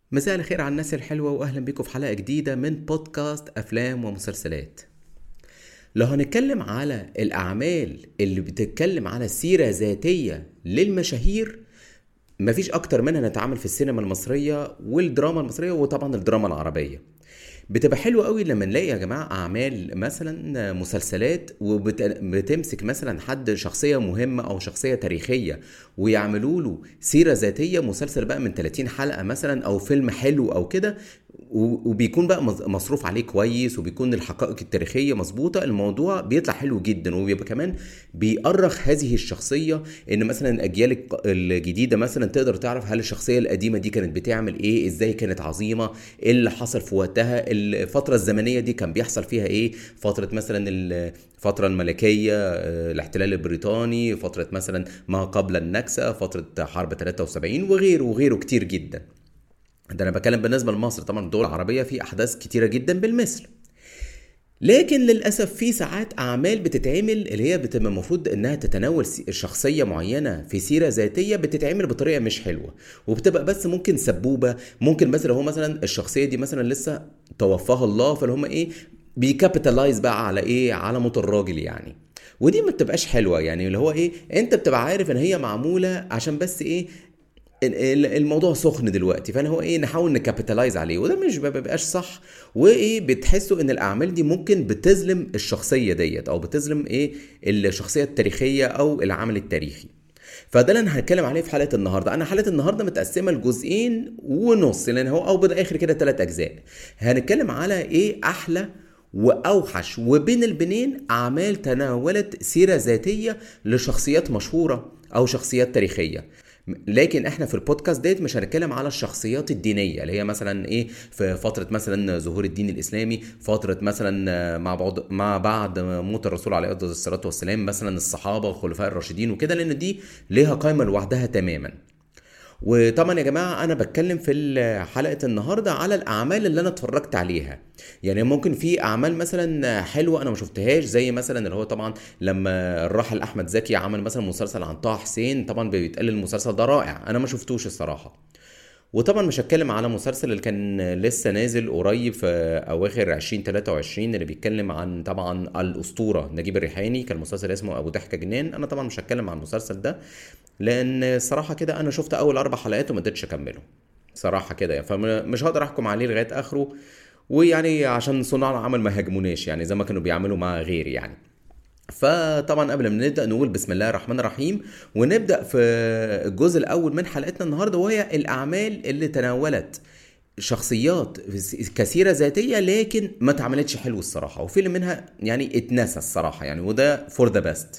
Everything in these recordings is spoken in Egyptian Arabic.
مساء الخير على الناس الحلوة وأهلا بيكم في حلقة جديدة من بودكاست أفلام ومسلسلات لو هنتكلم على الأعمال اللي بتتكلم على سيرة ذاتية للمشاهير مفيش أكتر منها نتعامل في السينما المصرية والدراما المصرية وطبعا الدراما العربية بتبقى حلوة قوي لما نلاقي يا جماعة أعمال مثلا مسلسلات وبتمسك مثلا حد شخصية مهمة أو شخصية تاريخية ويعملوا له سيرة ذاتية مسلسل بقى من 30 حلقة مثلا أو فيلم حلو أو كده وبيكون بقى مصروف عليه كويس وبيكون الحقائق التاريخيه مظبوطه الموضوع بيطلع حلو جدا وبيبقى كمان بيأرخ هذه الشخصيه ان مثلا الاجيال الجديده مثلا تقدر تعرف هل الشخصيه القديمه دي كانت بتعمل ايه ازاي كانت عظيمه ايه اللي حصل في وقتها الفتره الزمنيه دي كان بيحصل فيها ايه فتره مثلا الفتره الملكيه الاحتلال البريطاني فتره مثلا ما قبل النكسه فتره حرب 73 وغيره وغيره كتير جدا ده انا بتكلم بالنسبه لمصر طبعا الدول العربيه في احداث كتيره جدا بالمثل لكن للاسف في ساعات اعمال بتتعمل اللي هي بتبقى المفروض انها تتناول شخصيه معينه في سيره ذاتيه بتتعمل بطريقه مش حلوه وبتبقى بس ممكن سبوبه ممكن مثلا هو مثلا الشخصيه دي مثلا لسه توفاها الله فاللي هم ايه بيكابيتالايز بقى على ايه على موت الراجل يعني ودي ما بتبقاش حلوه يعني اللي هو ايه انت بتبقى عارف ان هي معموله عشان بس ايه الموضوع سخن دلوقتي فانا هو ايه نحاول نكابيتالايز عليه وده مش بيبقاش صح وايه بتحسوا ان الاعمال دي ممكن بتظلم الشخصيه ديت او بتظلم ايه الشخصيه التاريخيه او العمل التاريخي فده اللي انا هتكلم عليه في حلقه النهارده انا حلقه النهارده متقسمه لجزئين ونص لان هو او بالاخر كده ثلاث اجزاء هنتكلم على ايه احلى واوحش وبين البنين اعمال تناولت سيره ذاتيه لشخصيات مشهوره او شخصيات تاريخيه لكن احنا في البودكاست ديت مش هنتكلم على الشخصيات الدينيه اللي هي مثلا ايه في فتره مثلا ظهور الدين الاسلامي فتره مثلا مع بعض مع بعد موت الرسول عليه الصلاه والسلام مثلا الصحابه والخلفاء الراشدين وكده لان دي ليها قائمه لوحدها تماما وطبعا يا جماعه انا بتكلم في حلقه النهارده على الاعمال اللي انا اتفرجت عليها يعني ممكن في اعمال مثلا حلوه انا ما شفتهاش زي مثلا اللي هو طبعا لما الراحل احمد زكي عمل مثلا مسلسل عن طه حسين طبعا بيتقال المسلسل ده رائع انا ما شفتوش الصراحه وطبعا مش هتكلم على مسلسل اللي كان لسه نازل قريب في اواخر 2023 اللي بيتكلم عن طبعا الاسطوره نجيب الريحاني كان مسلسل اسمه ابو ضحكه جنان انا طبعا مش هتكلم عن المسلسل ده لان صراحه كده انا شفت اول اربع حلقات وما قدرتش اكمله صراحه كده يعني فمش هقدر احكم عليه لغايه اخره ويعني عشان صناع العمل ما هاجموناش يعني زي ما كانوا بيعملوا مع غيري يعني فطبعا قبل ما نبدا نقول بسم الله الرحمن الرحيم ونبدا في الجزء الاول من حلقتنا النهارده وهي الاعمال اللي تناولت شخصيات كثيره ذاتيه لكن ما اتعملتش حلو الصراحه وفيلم منها يعني اتنسى الصراحه يعني وده فور ذا بيست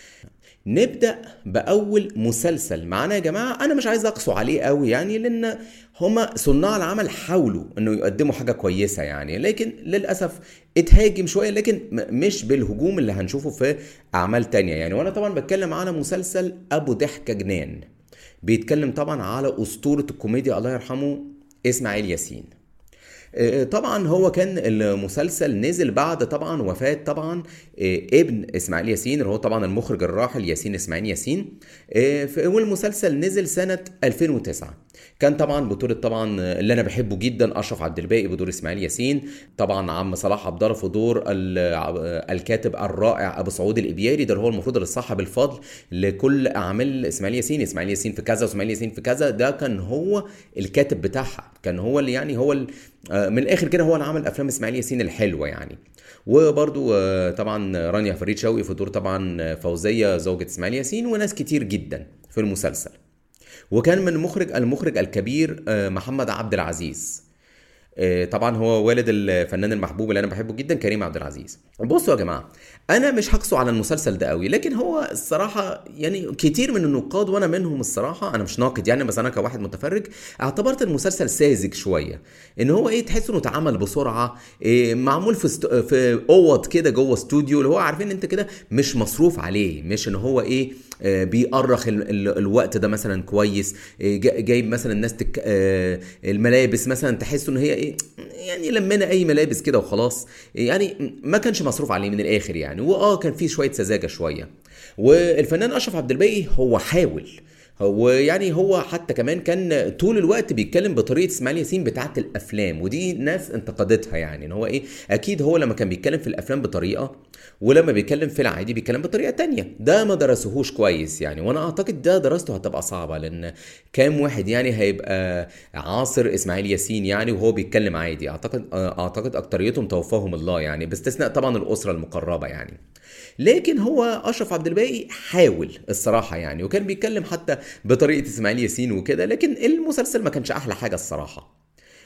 نبدا باول مسلسل معانا يا جماعه انا مش عايز اقسو عليه قوي يعني لان هما صناع العمل حاولوا انه يقدموا حاجه كويسه يعني لكن للاسف اتهاجم شويه لكن مش بالهجوم اللي هنشوفه في اعمال تانية يعني وانا طبعا بتكلم على مسلسل ابو ضحكه جنان بيتكلم طبعا على اسطوره الكوميديا الله يرحمه اسماعيل ياسين طبعا هو كان المسلسل نزل بعد طبعا وفاة طبعا ابن اسماعيل ياسين اللي هو طبعا المخرج الراحل ياسين اسماعيل ياسين والمسلسل نزل سنة 2009 كان طبعا بطولة طبعا اللي انا بحبه جدا اشرف عبد الباقي بدور اسماعيل ياسين طبعا عم صلاح عبد الله في دور الكاتب الرائع ابو سعود الابياري ده اللي هو المفروض اللي صاحب الفضل لكل اعمال اسماعيل ياسين اسماعيل ياسين في كذا واسماعيل ياسين في كذا ده كان هو الكاتب بتاعها كان هو اللي يعني هو من الاخر كده هو اللي عمل افلام اسماعيل ياسين الحلوه يعني وبرضو طبعا رانيا فريد شوقي في دور طبعا فوزيه زوجة اسماعيل ياسين وناس كتير جدا في المسلسل وكان من مخرج المخرج الكبير محمد عبد العزيز طبعا هو والد الفنان المحبوب اللي انا بحبه جدا كريم عبد العزيز بصوا يا جماعه انا مش هقصو على المسلسل ده قوي لكن هو الصراحه يعني كتير من النقاد وانا منهم الصراحه انا مش ناقد يعني بس انا كواحد متفرج اعتبرت المسلسل ساذج شويه ان هو ايه تحس انه اتعمل بسرعه إيه معمول في است... في اوض كده جوه استوديو اللي هو عارفين انت كده مش مصروف عليه مش ان هو ايه آه بيأرخ ال... ال... الوقت ده مثلا كويس إيه جايب مثلا الناس تك... آه الملابس مثلا تحس ان هي ايه يعني لمينا اي ملابس كده وخلاص يعني ما كانش مصروف عليه من الاخر يعني يعني واه كان في شويه سذاجه شويه والفنان اشرف عبد الباقي هو حاول هو يعني هو حتى كمان كان طول الوقت بيتكلم بطريقه اسماعيل ياسين بتاعه الافلام ودي ناس انتقدتها يعني ان هو ايه اكيد هو لما كان بيتكلم في الافلام بطريقه ولما بيتكلم في العادي بيتكلم بطريقه تانية ده ما درسوهوش كويس يعني وانا اعتقد ده دراسته هتبقى صعبه لان كام واحد يعني هيبقى عاصر اسماعيل ياسين يعني وهو بيتكلم عادي اعتقد اعتقد اكتريتهم توفاهم الله يعني باستثناء طبعا الاسره المقربه يعني لكن هو اشرف عبد الباقي حاول الصراحه يعني وكان بيتكلم حتى بطريقه اسماعيل ياسين وكده لكن المسلسل ما كانش احلى حاجه الصراحه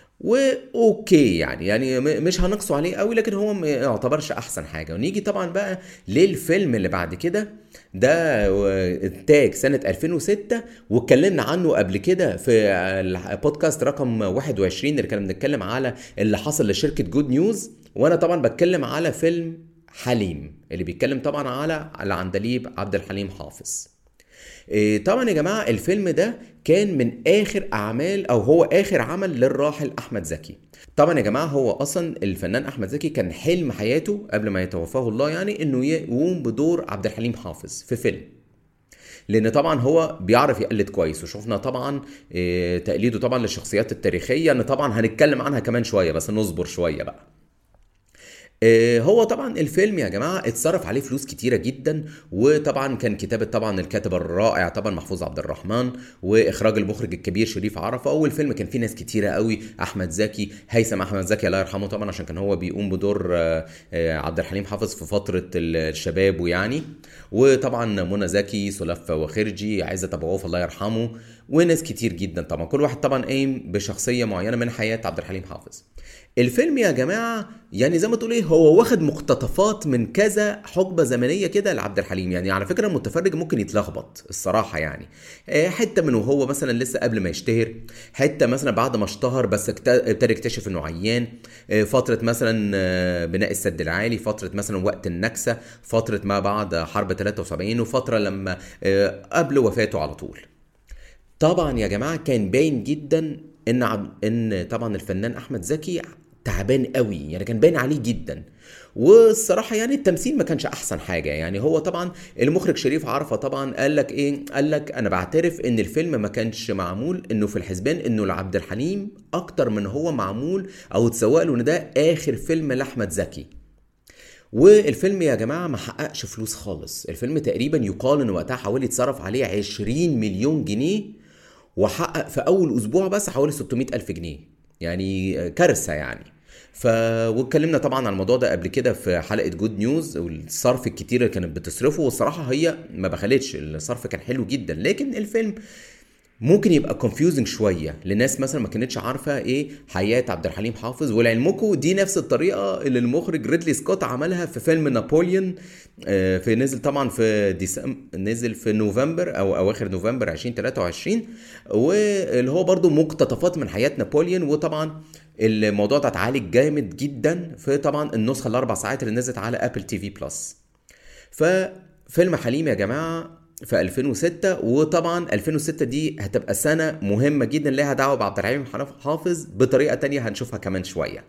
واوكي يعني يعني مش هنقصوا عليه قوي لكن هو ما يعتبرش احسن حاجه ونيجي طبعا بقى للفيلم اللي بعد كده ده انتاج سنه 2006 واتكلمنا عنه قبل كده في البودكاست رقم 21 اللي كنا بنتكلم على اللي حصل لشركه جود نيوز وانا طبعا بتكلم على فيلم حليم اللي بيتكلم طبعا على العندليب عبد الحليم حافظ إيه، طبعا يا جماعه الفيلم ده كان من اخر اعمال او هو اخر عمل للراحل احمد زكي طبعا يا جماعه هو اصلا الفنان احمد زكي كان حلم حياته قبل ما يتوفاه الله يعني انه يقوم بدور عبد الحليم حافظ في فيلم لان طبعا هو بيعرف يقلد كويس وشفنا طبعا إيه، تقليده طبعا للشخصيات التاريخيه ان طبعا هنتكلم عنها كمان شويه بس نصبر شويه بقى آه، هو طبعا الفيلم يا جماعه اتصرف عليه فلوس كتيره جدا وطبعا كان كتابه طبعا الكاتب الرائع طبعا محفوظ عبد الرحمن واخراج المخرج الكبير شريف عرفه اول فيلم كان فيه ناس كتيره قوي احمد زكي هيثم احمد زكي الله يرحمه طبعا عشان كان هو بيقوم بدور آه، آه، عبد الحليم حافظ في فتره الشباب ويعني وطبعا منى زكي سلفة وخرجي عزت ابو عوف الله يرحمه وناس كتير جدا طبعا كل واحد طبعا قايم بشخصيه معينه من حياه عبد الحليم حافظ الفيلم يا جماعه يعني زي ما تقول ايه هو واخد مقتطفات من كذا حقبه زمنيه كده لعبد الحليم يعني على فكره المتفرج ممكن يتلخبط الصراحه يعني آه، حته من وهو مثلا لسه قبل ما يشتهر حته مثلا بعد ما اشتهر بس ابتدى يكتشف انه عيان آه، فتره مثلا آه، بناء السد العالي فتره مثلا وقت النكسه فتره ما بعد حرب 73 وفتره لما قبل وفاته على طول طبعا يا جماعه كان باين جدا ان ان طبعا الفنان احمد زكي تعبان قوي يعني كان باين عليه جدا والصراحه يعني التمثيل ما كانش احسن حاجه يعني هو طبعا المخرج شريف عرفه طبعا قال لك ايه قال لك انا بعترف ان الفيلم ما كانش معمول انه في الحسبان انه لعبد الحليم اكتر من هو معمول او اتسوق له ان ده اخر فيلم لاحمد زكي والفيلم يا جماعه ما حققش فلوس خالص الفيلم تقريبا يقال ان وقتها حوالي اتصرف عليه 20 مليون جنيه وحقق في اول اسبوع بس حوالي 600 الف جنيه يعني كارثه يعني ف واتكلمنا طبعا عن الموضوع ده قبل كده في حلقه جود نيوز والصرف الكتير اللي كانت بتصرفه والصراحه هي ما بخلتش الصرف كان حلو جدا لكن الفيلم ممكن يبقى كونفيوزنج شويه لناس مثلا ما كانتش عارفه ايه حياه عبد الحليم حافظ ولعلمكم دي نفس الطريقه اللي المخرج ريدلي سكوت عملها في فيلم نابوليون آه، في نزل طبعا في ديسمبر نزل في نوفمبر او اواخر نوفمبر 2023 واللي هو برضو مقتطفات من حياه نابوليون وطبعا الموضوع ده اتعالج جامد جدا في طبعا النسخه الاربع ساعات اللي نزلت على ابل تي في بلس ففيلم حليم يا جماعه في 2006 وطبعا 2006 دي هتبقى سنه مهمه جدا لها دعوه بعبد الحليم حافظ بطريقه تانية هنشوفها كمان شويه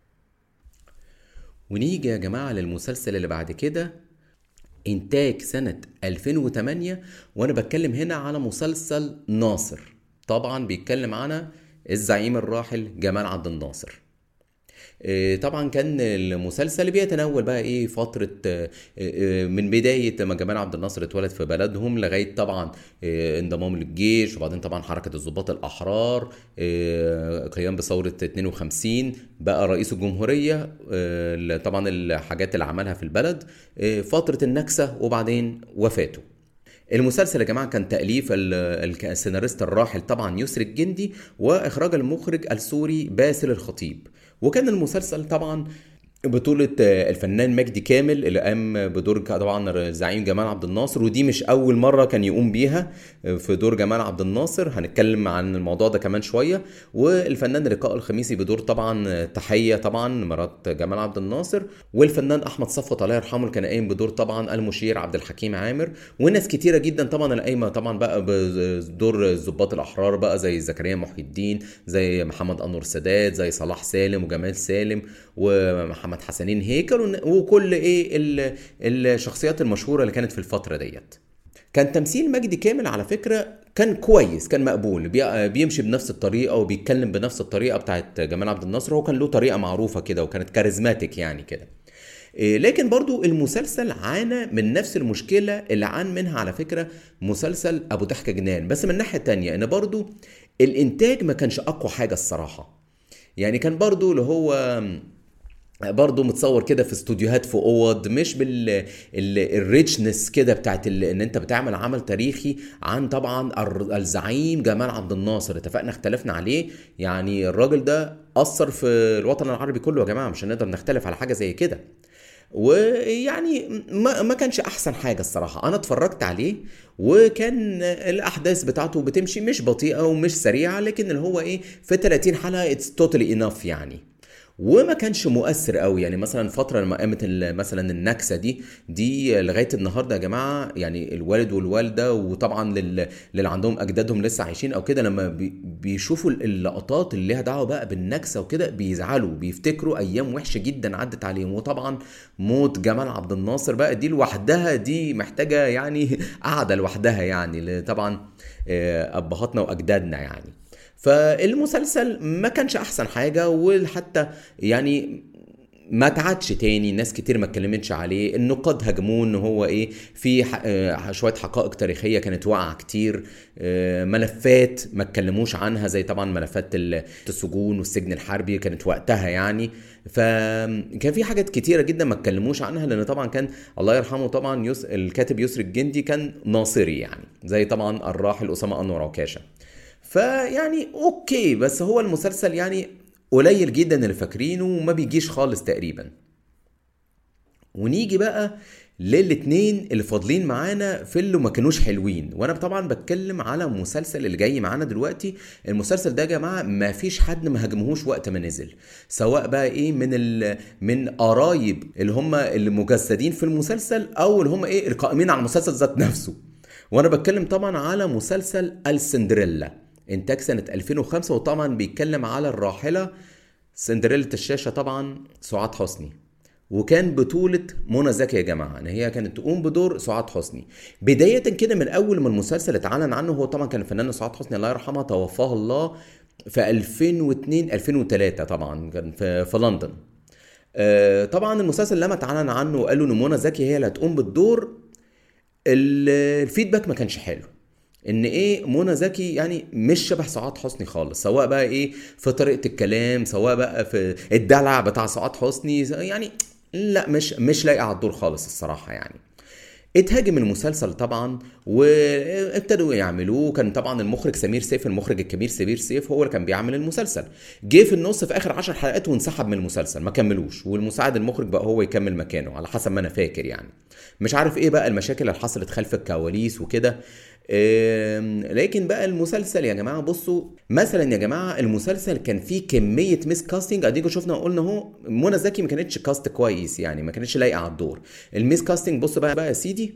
ونيجي يا جماعه للمسلسل اللي بعد كده انتاج سنه 2008 وانا بتكلم هنا على مسلسل ناصر طبعا بيتكلم عن الزعيم الراحل جمال عبد الناصر آه، طبعا كان المسلسل بيتناول بقى ايه فتره آه، آه، من بدايه ما جمال عبد الناصر اتولد في بلدهم لغايه طبعا انضمام للجيش وبعدين طبعا حركه الضباط الاحرار قيام بثوره 52 بقى رئيس الجمهوريه طبعا الحاجات اللي عملها في البلد فتره النكسه وبعدين وفاته المسلسل يا جماعه كان تاليف السيناريست الراحل طبعا يسري الجندي واخراج المخرج السوري باسل الخطيب وكان المسلسل طبعا بطولة الفنان مجدي كامل اللي قام بدور طبعا الزعيم جمال عبد الناصر ودي مش أول مرة كان يقوم بيها في دور جمال عبد الناصر هنتكلم عن الموضوع ده كمان شوية والفنان لقاء الخميسي بدور طبعا تحية طبعا مرات جمال عبد الناصر والفنان أحمد صفوت الله يرحمه اللي كان قايم بدور طبعا المشير عبد الحكيم عامر وناس كتيرة جدا طبعا القايمة طبعا بقى بدور الضباط الأحرار بقى زي زكريا محي الدين زي محمد أنور سادات زي صلاح سالم وجمال سالم ومحمد محمد حسنين هيكل وكل ايه الشخصيات المشهوره اللي كانت في الفتره ديت كان تمثيل مجدي كامل على فكره كان كويس كان مقبول بي- بيمشي بنفس الطريقه وبيتكلم بنفس الطريقه بتاعت جمال عبد الناصر هو كان له طريقه معروفه كده وكانت كاريزماتيك يعني كده إيه، لكن برضو المسلسل عانى من نفس المشكلة اللي عانى منها على فكرة مسلسل أبو ضحكة جنان بس من ناحية تانية إن برضو الإنتاج ما كانش أقوى حاجة الصراحة يعني كان برضو اللي هو برضه متصور كده في استوديوهات في اوض مش بال الريتشنس كده بتاعت ال... ان انت بتعمل عمل تاريخي عن طبعا الر- الزعيم جمال عبد الناصر اتفقنا اختلفنا عليه يعني الراجل ده اثر في الوطن العربي كله يا جماعه مش هنقدر نختلف على حاجه زي كده ويعني ما, ما كانش احسن حاجه الصراحه انا اتفرجت عليه وكان الاحداث بتاعته بتمشي مش بطيئه ومش سريعه لكن اللي هو ايه في 30 حلقه اتس توتالي انف يعني وما كانش مؤثر قوي يعني مثلا فتره لما قامت ال- مثلا النكسه دي دي لغايه النهارده يا جماعه يعني الوالد والوالده وطبعا لل- للي عندهم اجدادهم لسه عايشين او كده لما بي- بيشوفوا اللقطات اللي ليها دعوه بقى بالنكسه وكده بيزعلوا بيفتكروا ايام وحشه جدا عدت عليهم وطبعا موت جمال عبد الناصر بقى دي لوحدها دي محتاجه يعني قعده لوحدها يعني ل- طبعا آه، ابهاتنا واجدادنا يعني فالمسلسل ما كانش احسن حاجه وحتى يعني ما اتعادش تاني ناس كتير ما اتكلمتش عليه النقاد هاجموه ان هو ايه في ح- آه، شويه حقائق تاريخيه كانت واقعه كتير آه، ملفات ما اتكلموش عنها زي طبعا ملفات ال- السجون والسجن الحربي كانت وقتها يعني فكان في حاجات كتيره جدا ما اتكلموش عنها لان طبعا كان الله يرحمه طبعا يس... الكاتب يسري الجندي كان ناصري يعني زي طبعا الراحل اسامه انور عكاشه فيعني اوكي بس هو المسلسل يعني قليل جدا اللي فاكرينه وما بيجيش خالص تقريبا ونيجي بقى للاتنين اللي فاضلين معانا في اللي ما كانوش حلوين وانا طبعا بتكلم على المسلسل اللي جاي معانا دلوقتي المسلسل ده يا جماعه ما فيش حد ما هاجمهوش وقت ما نزل سواء بقى ايه من ال... من قرايب اللي هم اللي مجسدين في المسلسل او اللي هم ايه القائمين على المسلسل ذات نفسه وانا بتكلم طبعا على مسلسل السندريلا انتاج سنه 2005 وطبعا بيتكلم على الراحله سندريلا الشاشه طبعا سعاد حسني وكان بطولة منى زكي يا جماعة ان هي كانت تقوم بدور سعاد حسني بداية كده من اول ما المسلسل اتعلن عنه هو طبعا كان الفنانة سعاد حسني الله يرحمها توفاها الله في 2002 2003 طبعا كان في, في لندن آه، طبعا المسلسل لما اتعلن عنه وقالوا ان منى زكي هي اللي هتقوم بالدور ال- الفيدباك ما كانش حلو ان ايه منى زكي يعني مش شبه سعاد حسني خالص سواء بقى ايه في طريقه الكلام سواء بقى في الدلع بتاع سعاد حسني يعني لا مش مش لايقه على الدور خالص الصراحه يعني اتهاجم المسلسل طبعا وابتدوا يعملوه كان طبعا المخرج سمير سيف المخرج الكبير سمير سيف هو اللي كان بيعمل المسلسل جه في النص في اخر عشر حلقات وانسحب من المسلسل ما كملوش والمساعد المخرج بقى هو يكمل مكانه على حسب ما انا فاكر يعني مش عارف ايه بقى المشاكل اللي حصلت خلف الكواليس وكده أم، لكن بقى المسلسل يا جماعه بصوا مثلا يا جماعه المسلسل كان فيه كميه ميس كاستنج اديكوا شفنا قلنا اهو منى زكي ما كانتش كاست كويس يعني ما كانتش لايقه على الدور الميس كاستنج بص بقى بقى يا سيدي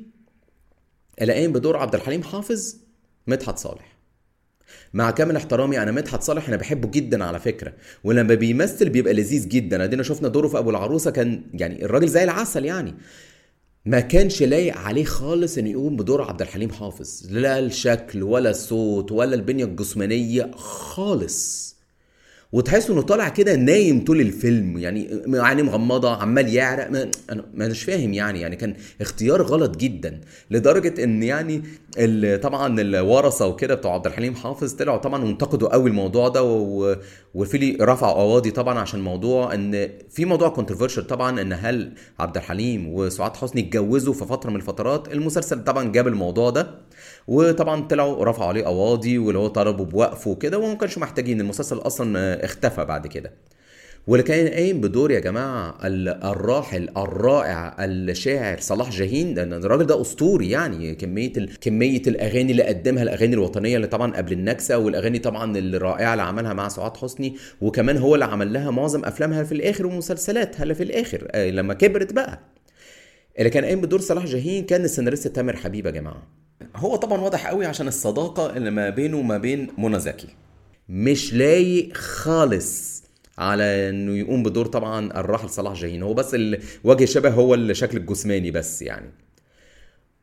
الاقين بدور عبد الحليم حافظ مدحت صالح مع كامل احترامي انا مدحت صالح انا بحبه جدا على فكره ولما بيمثل بيبقى لذيذ جدا ادينا شفنا دوره في ابو العروسه كان يعني الراجل زي العسل يعني ما كانش لايق عليه خالص انه يقوم بدور عبد الحليم حافظ لا الشكل ولا الصوت ولا البنيه الجسمانيه خالص وتحس انه طالع كده نايم طول الفيلم يعني عينيه مغمضه عمال يعرق ما انا ما مش فاهم يعني يعني كان اختيار غلط جدا لدرجه ان يعني ال- طبعا الورثه وكده بتوع عبد الحليم حافظ طلعوا طبعا وانتقدوا قوي الموضوع ده و- وفي رفعوا قواضي طبعا عشان موضوع ان في موضوع كونتروفيرشال طبعا ان هل عبد الحليم وسعاد حسني اتجوزوا في فتره من الفترات المسلسل طبعا جاب الموضوع ده وطبعا طلعوا رفعوا عليه قواضي واللي هو طلبوا بوقفه وكده وما كانش محتاجين المسلسل اصلا آه، اختفى بعد كده واللي كان قايم بدور يا جماعه ال- الراحل الرائع الشاعر صلاح جاهين ده الراجل ده اسطوري يعني كميه ال... كميه الاغاني اللي قدمها الاغاني الوطنيه اللي طبعا قبل النكسه والاغاني طبعا الرائعه اللي عملها مع سعاد حسني وكمان هو اللي عمل لها معظم افلامها في الاخر ومسلسلاتها اللي في الاخر آه، لما كبرت بقى اللي كان قايم بدور صلاح جاهين كان السيناريست تامر حبيب يا جماعه هو طبعا واضح قوي عشان الصداقه اللي ما بينه وما بين منى زكي مش لايق خالص على انه يقوم بدور طبعا الراحل صلاح جاهين هو بس الوجه شبه هو الشكل الجسماني بس يعني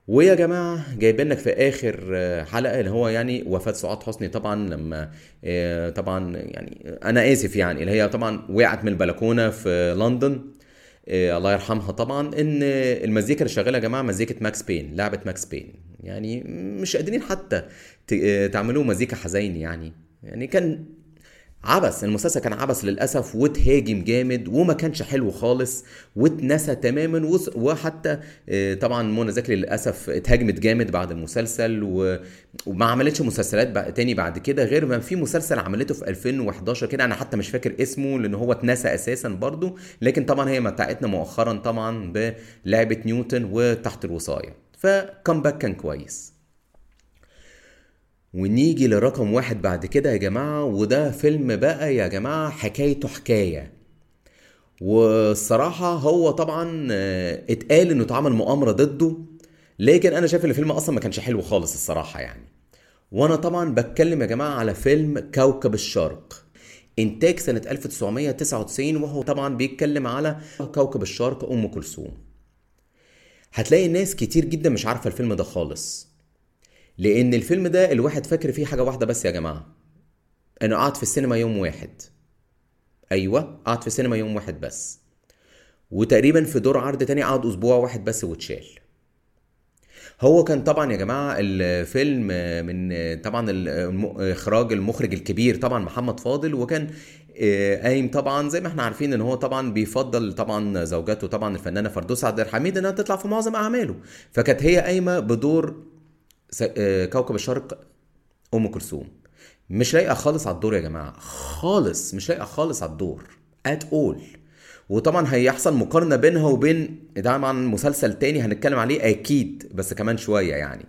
ويا جماعة جايبين لك في آخر آه، حلقة اللي هو يعني وفاة سعاد حسني طبعا لما آه، طبعا يعني أنا آسف يعني اللي هي طبعا وقعت من البلكونة في لندن آه، الله يرحمها طبعا ان المزيكا اللي شغاله يا جماعه مزيكه ماكس بين لعبه ماكس بين يعني مش قادرين حتى ت- آه، تعملوا مزيكا حزين يعني يعني كان عبث المسلسل كان عبث للاسف واتهاجم جامد وما كانش حلو خالص واتنسى تماما وس- وحتى آه، طبعا منى زكي للاسف اتهاجمت جامد بعد المسلسل و... وما عملتش مسلسلات بقى تاني بعد كده غير ما في مسلسل عملته في 2011 كده انا حتى مش فاكر اسمه لان هو اتنسى اساسا برضو لكن طبعا هي متعتنا مؤخرا طبعا بلعبه نيوتن وتحت الوصايه فكمباك كان كويس ونيجي لرقم واحد بعد كده يا جماعة وده فيلم بقى يا جماعة حكايته حكاية والصراحة هو طبعا آه، اتقال انه اتعمل مؤامرة ضده لكن انا شايف ان الفيلم اصلا ما كانش حلو خالص الصراحة يعني وانا طبعا بتكلم يا جماعة على فيلم كوكب الشرق انتاج سنة 1999 وهو طبعا بيتكلم على كوكب الشرق ام كلثوم هتلاقي ناس كتير جدا مش عارفة الفيلم ده خالص لان الفيلم ده الواحد فاكر فيه حاجه واحده بس يا جماعه انه قعد في السينما يوم واحد ايوه قعد في السينما يوم واحد بس وتقريبا في دور عرض تاني قعد اسبوع واحد بس واتشال هو كان طبعا يا جماعه الفيلم من طبعا الم- اخراج المخرج الكبير طبعا محمد فاضل وكان آه، قايم طبعا زي ما احنا عارفين ان هو طبعا بيفضل طبعا زوجته طبعا الفنانه فردوس عبد الحميد انها تطلع في معظم اعماله فكانت هي قايمه بدور س- آه، كوكب الشرق ام كلثوم مش لايقه خالص على الدور يا جماعه خالص مش لايقه خالص على الدور ات اول وطبعا هيحصل مقارنه بينها وبين طبعا مسلسل تاني هنتكلم عليه اكيد بس كمان شويه يعني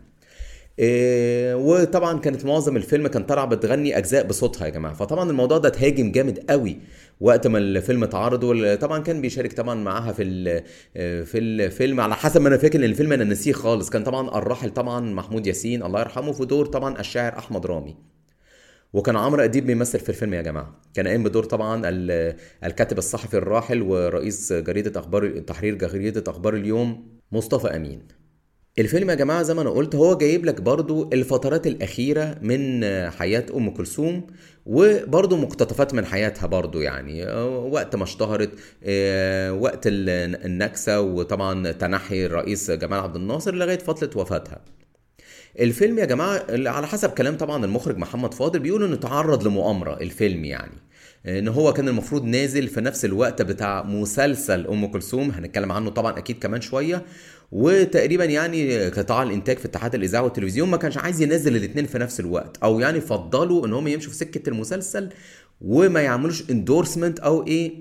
إيه وطبعا كانت معظم الفيلم كان طالعه بتغني اجزاء بصوتها يا جماعه فطبعا الموضوع ده اتهاجم جامد قوي وقت ما الفيلم اتعرض وال- طبعا كان بيشارك طبعا معاها في ال- في الفيلم على حسب ما انا فاكر ان الفيلم انا نسيه خالص كان طبعا الراحل طبعا محمود ياسين الله يرحمه في دور طبعا الشاعر احمد رامي وكان عمرو اديب بيمثل في الفيلم يا جماعه كان قايم بدور طبعا ال- الكاتب الصحفي الراحل ورئيس جريده اخبار تحرير جريده اخبار اليوم مصطفى امين الفيلم يا جماعه زي ما انا قلت هو جايب لك برضو الفترات الاخيره من حياه ام كلثوم وبرضو مقتطفات من حياتها برضو يعني وقت ما اشتهرت آه، وقت ال- النكسه وطبعا تنحي الرئيس جمال عبد الناصر لغايه فتره وفاتها الفيلم يا جماعه على حسب كلام طبعا المخرج محمد فاضل بيقول انه تعرض لمؤامره الفيلم يعني ان هو كان المفروض نازل في نفس الوقت بتاع مسلسل ام كلثوم هنتكلم عنه طبعا اكيد كمان شويه وتقريبا يعني قطاع الانتاج في اتحاد الاذاعه والتلفزيون ما كانش عايز ينزل الاثنين في نفس الوقت او يعني فضلوا ان هم يمشوا في سكه المسلسل وما يعملوش اندورسمنت او ايه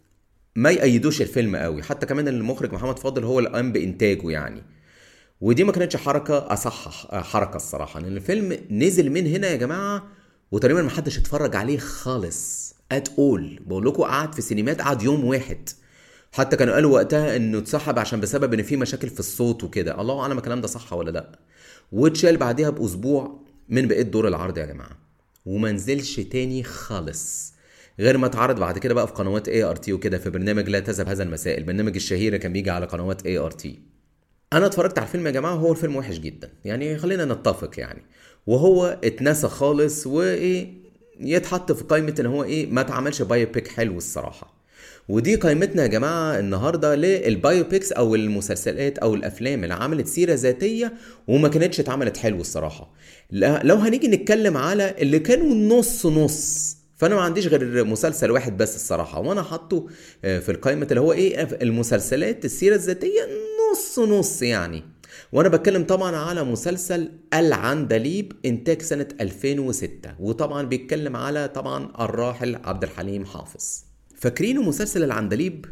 ما يأيدوش الفيلم قوي حتى كمان المخرج محمد فاضل هو اللي قام بانتاجه يعني ودي ما كانتش حركه اصح حركه الصراحه لان الفيلم نزل من هنا يا جماعه وتقريبا ما حدش اتفرج عليه خالص ات اول بقول لكم قعد في سينمات قعد يوم واحد حتى كانوا قالوا وقتها انه اتسحب عشان بسبب ان في مشاكل في الصوت وكده الله اعلم الكلام ده صح ولا لا واتشال بعديها باسبوع من بقيه دور العرض يا جماعه وما نزلش تاني خالص غير ما اتعرض بعد كده بقى في قنوات اي ار تي وكده في برنامج لا تذهب هذا المساء البرنامج الشهير اللي كان بيجي على قنوات اي ار تي انا اتفرجت على الفيلم يا جماعه وهو الفيلم وحش جدا يعني خلينا نتفق يعني وهو اتنسى خالص وايه يتحط في قائمه ان هو ايه ما اتعملش بايوبيك حلو الصراحه ودي قائمتنا يا جماعه النهارده للبايوبيكس او المسلسلات او الافلام اللي عملت سيره ذاتيه وما كانتش اتعملت حلو الصراحه لا- لو هنيجي نتكلم على اللي كانوا نص نص فانا ما عنديش غير مسلسل واحد بس الصراحه وانا حاطه آه، في القائمه اللي هو ايه المسلسلات السيره الذاتيه نص نص يعني وانا بتكلم طبعا على مسلسل العندليب انتاج سنه 2006 وطبعا بيتكلم على طبعا الراحل عبد الحليم حافظ فاكرينه مسلسل العندليب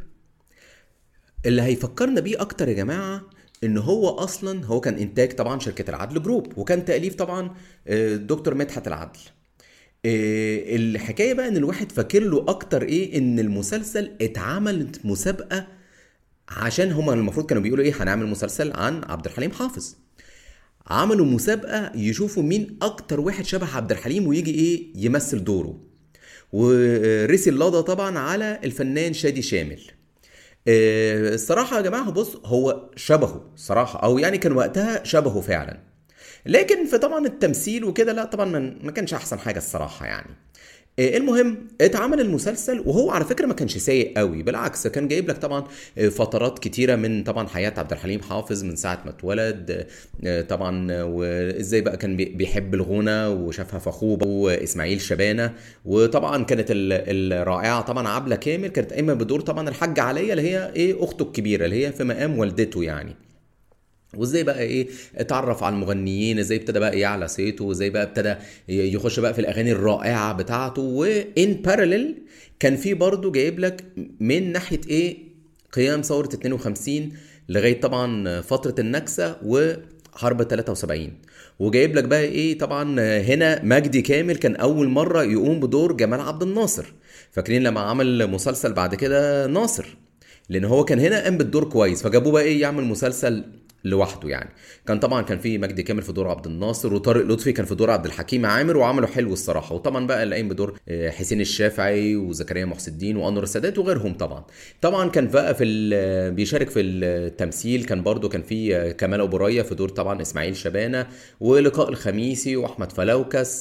اللي هيفكرنا بيه اكتر يا جماعه ان هو اصلا هو كان انتاج طبعا شركه العدل جروب وكان تاليف طبعا آه، دكتور مدحت العدل آه، الحكايه بقى ان الواحد فاكر له اكتر ايه ان المسلسل اتعملت مسابقه عشان هما المفروض كانوا بيقولوا ايه هنعمل مسلسل عن عبد الحليم حافظ عملوا مسابقه يشوفوا مين اكتر واحد شبه عبد الحليم ويجي ايه يمثل دوره ورسي اللضا طبعا على الفنان شادي شامل آه، الصراحه يا جماعه بص هو شبهه صراحه او يعني كان وقتها شبهه فعلا لكن في طبعا التمثيل وكده لا طبعا ما ما كانش احسن حاجه الصراحه يعني آه، المهم اتعمل المسلسل وهو على فكره ما كانش سيء قوي بالعكس كان جايب لك طبعا آه، فترات كتيره من طبعا حياه عبد الحليم حافظ من ساعه ما اتولد آه، طبعا آه، وازاي بقى كان بي- بيحب الغنى وشافها في اخوه واسماعيل شبانه وطبعا كانت ال- الرائعه طبعا عبله كامل كانت قايمه بدور طبعا الحاجه عليا اللي هي ايه اخته الكبيره اللي هي في مقام والدته يعني وازاي بقى ايه اتعرف على المغنيين ازاي ابتدى بقى يعلى صيته وازاي بقى ابتدى يخش بقى في الاغاني الرائعه بتاعته وان باراليل كان في برضه جايب لك من ناحيه ايه قيام ثوره 52 لغايه طبعا فتره النكسه وحرب 73 وجايب لك بقى ايه طبعا هنا مجدي كامل كان اول مره يقوم بدور جمال عبد الناصر فاكرين لما عمل مسلسل بعد كده ناصر لان هو كان هنا قام بالدور كويس فجابوه بقى ايه يعمل مسلسل لوحده يعني كان طبعا كان في مجدي كامل في دور عبد الناصر وطارق لطفي كان في دور عبد الحكيم عامر وعملوا حلو الصراحه وطبعا بقى اللي قايم بدور آه، حسين الشافعي وزكريا محسن الدين وانور السادات وغيرهم طبعا طبعا كان بقى في ال- بيشارك في التمثيل كان برضو كان في آه، كمال ابو ريا في دور طبعا اسماعيل شبانه ولقاء الخميسي واحمد فلوكس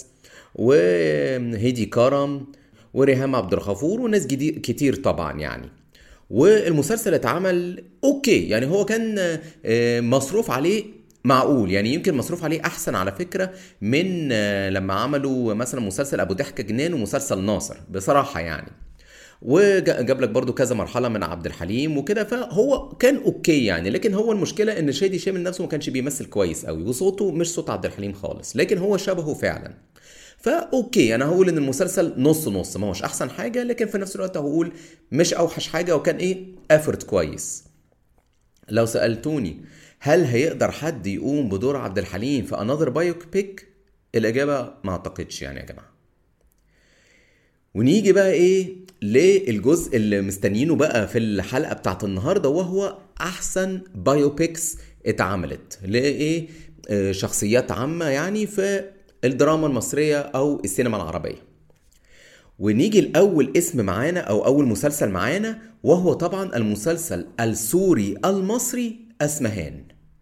وهيدي كرم وريهام عبد الغفور وناس جديد كتير طبعا يعني والمسلسل اتعمل اوكي يعني هو كان آه، مصروف عليه معقول يعني يمكن مصروف عليه احسن على فكره من آه، لما عملوا مثلا مسلسل ابو ضحكه جنان ومسلسل ناصر بصراحه يعني وجاب لك برضو كذا مرحله من عبد الحليم وكده فهو كان اوكي يعني لكن هو المشكله ان شادي شامل نفسه ما كانش بيمثل كويس قوي وصوته مش صوت عبد الحليم خالص لكن هو شبهه فعلا فاوكي انا هقول ان المسلسل نص نص ما هوش احسن حاجه لكن في نفس الوقت هقول مش اوحش حاجه وكان ايه افورت كويس لو سالتوني هل هيقدر حد يقوم بدور عبد الحليم في انذر بايوك بيك الاجابه ما اعتقدش يعني يا جماعه ونيجي بقى ايه للجزء اللي مستنيينه بقى في الحلقه بتاعت النهارده وهو احسن بايوبيكس اتعملت لايه آه، شخصيات عامه يعني في الدراما المصريه او السينما العربيه ونيجي لأول اسم معانا أو أول مسلسل معانا وهو طبعا المسلسل السوري المصري أسمهان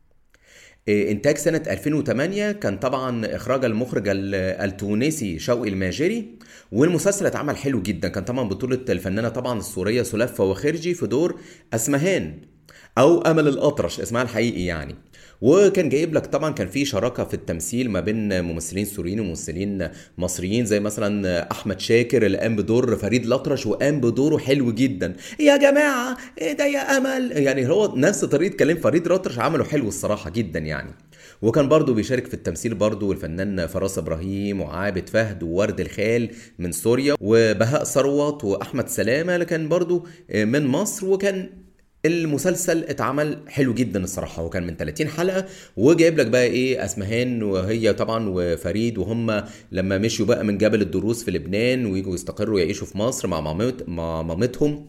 إيه، إنتاج سنة 2008 كان طبعا إخراج المخرج ال- التونسي شوقي الماجري والمسلسل اتعمل حلو جدا كان طبعا بطولة الفنانة طبعا السورية سلافة وخرجي في دور أسمهان أو أمل الأطرش اسمها الحقيقي يعني وكان جايب لك طبعا كان في شراكه في التمثيل ما بين ممثلين سوريين وممثلين مصريين زي مثلا احمد شاكر اللي قام بدور فريد الأطرش وقام بدوره حلو جدا يا جماعه ايه ده يا امل يعني هو نفس طريقه كلام فريد الأطرش عمله حلو الصراحه جدا يعني وكان برضه بيشارك في التمثيل برضه الفنان فراس ابراهيم وعابد فهد وورد الخال من سوريا وبهاء ثروت واحمد سلامه اللي كان برضه من مصر وكان المسلسل اتعمل حلو جدا الصراحه هو كان من 30 حلقه وجايب لك بقى ايه اسمهان وهي طبعا وفريد وهم لما مشوا بقى من جبل الدروس في لبنان ويجوا يستقروا يعيشوا في مصر مع مامت مع مامتهم